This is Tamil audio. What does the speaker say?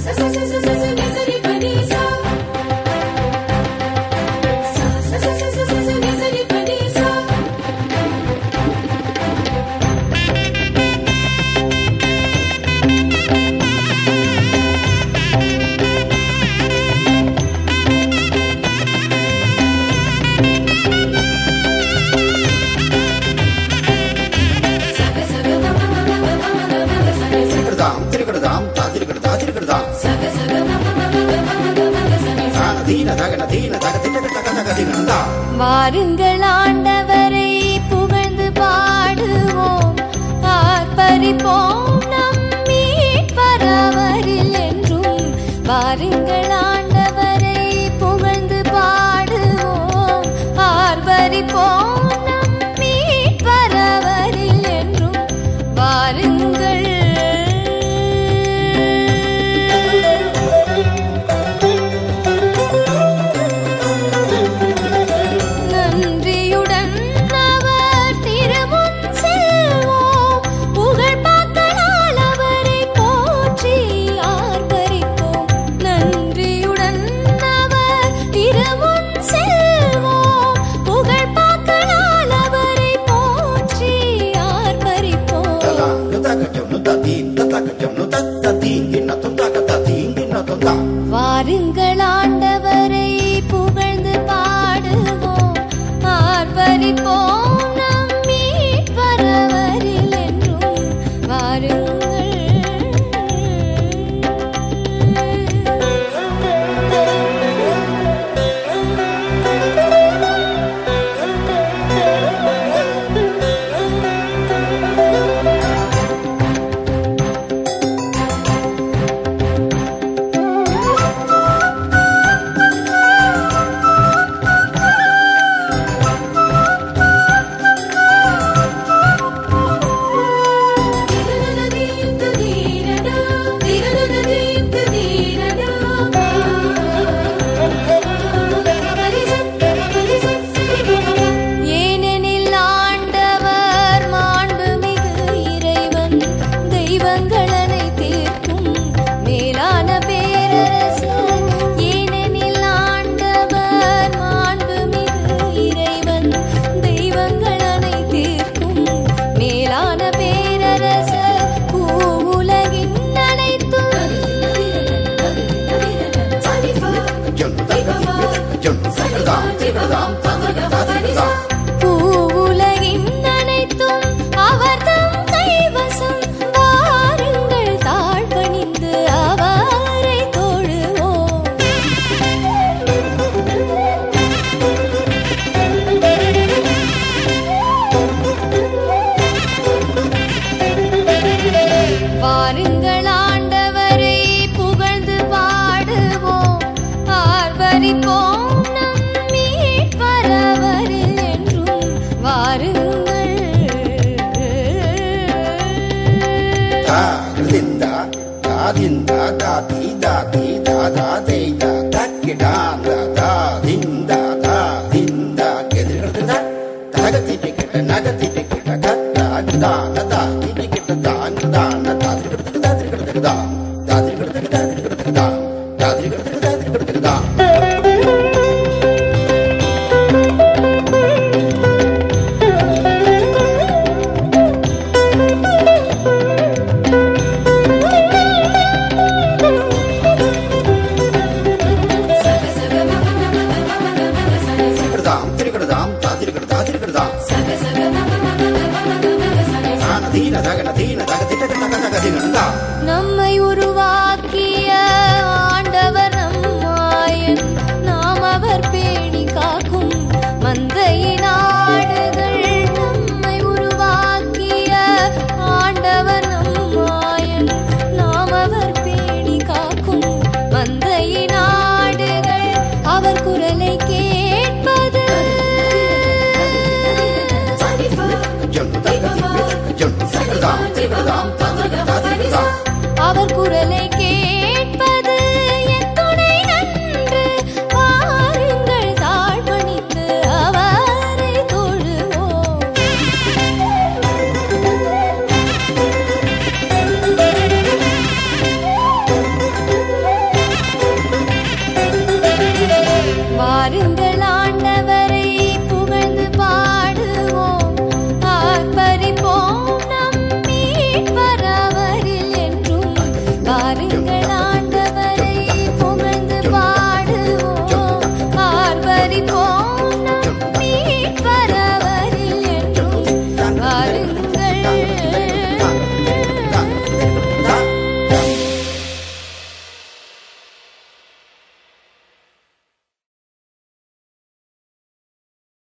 திருக்கிடுதாம் திருக்கிடுதாம் தா திருக்கிடுதா திருக்கிடுதாம் தான தீன தகன தீன தக திட்டக தக தக திகழ்ந்தா வாருங்கள் ஆண்டவரை புகழ்ந்து பாடுவோம் ஆர்ப்பரிப்போம் நம் மீட்பரவரில் என்றும் வாருங்கள் ஆண்டவரை புகழ்ந்து பாடுவோம் ஆர்ப்பரிப்போம் நம் மீட்பரவரில் என்றும் வாருங்கள் நன்றியுடன் அவர் திருமுன் செல்வோம் புகழ் பாக்களால் அவரை போற்றி ஆர்ப்பரிப்போம் நன்றியுடன் அவர் திருமுன் செல்வோம் புகழ் பாக்களால் அவரை போற்றி ஆர்ப்பரிப்போம் தலாங்க தகஜம் நு ததீன் தகஜம் நு தத்ததீன் கிண்ணத்தும் தக ததீன் கிண்ணத்தும் தா வாருங்கள் ஆண்டவரை புகழ்ந்து பாடுவோம் ஆர்ப்பரிப்போம் நம் மீட்பரவரில் என்றும் வாருங்கள் ஏனெனில் ஆண்டவர் மாண்புமிகு இறைவன் தெய்வங்கள் அனைத்திற்கும் மேலான பேரரசு ஏனெனில் ஆண்டவர் மாண்புமிகு இறைவன் தெய்வங்கள் அனைத்திற்கும் மேலான பேரரசு பூவுலகின் அனைத்தும் ஜொன் தக ஜொன் திருக்கிடுதாம் திருக்கிடுதாம் தா திருக்கிடுதா திருக்கிடுதாம் பூவுலகின் அனைத்தும் அவர்தம் கைவசம் வாருங்கள் தாழ்பணிந்து அவரை தொழுவோம் வாருங்கள் ஆண்டவரை புகழ்ந்து பாடுவோம் ஆர்ப்பரிப்போம் நம் மீட்பரவரில் என்றும் வாருங்கள் தா கிருதிந்தா தாதிந்தா தாதி தாதி தாதா தேய்தா தக்கிடாந்த தாதிந்தா தாதிந்தா கெதிர்கிறதா தகத்தி டிக்கெட்ட நகத்தி டிக்கெட்ட கத்தா கிருதான தாதி டிக்கெட்ட தாங்கிருதான தாதிரிக்கிறதுக்கு தாதிரிக்கிறதுக்குதாம் தாதிரிக்கிறதுக்கு தாதிரிக்கிறதுக்குதாம் தாதிரிக்கிறதுக்கு தாதிரிக்கிறதுக்குதாம் திருக்கிடுதாம் திருக்கிடுதாம் தாதிரிக்கிறதா திருக்கிடுதாம் தான தீன தகன தீன தக திட்டக தக தக திகழ்ந்தாம் நம்மை உருவாக்கிய ஆண்டவர் நம்மாயன் நாம் அவர் பேணி காக்கும் மந்தையின் ஆடுகள் நம்மை உருவாக்கிய ஆண்டவர் நம்மாயன் நாம் அவர் பேணி காக்கும் மந்தையின் ஆடுகள் அவர் குரலை கேட்பது ஜொன் தக ஜொன் திருக்கிடுதாம் திருக்கிடுதாம்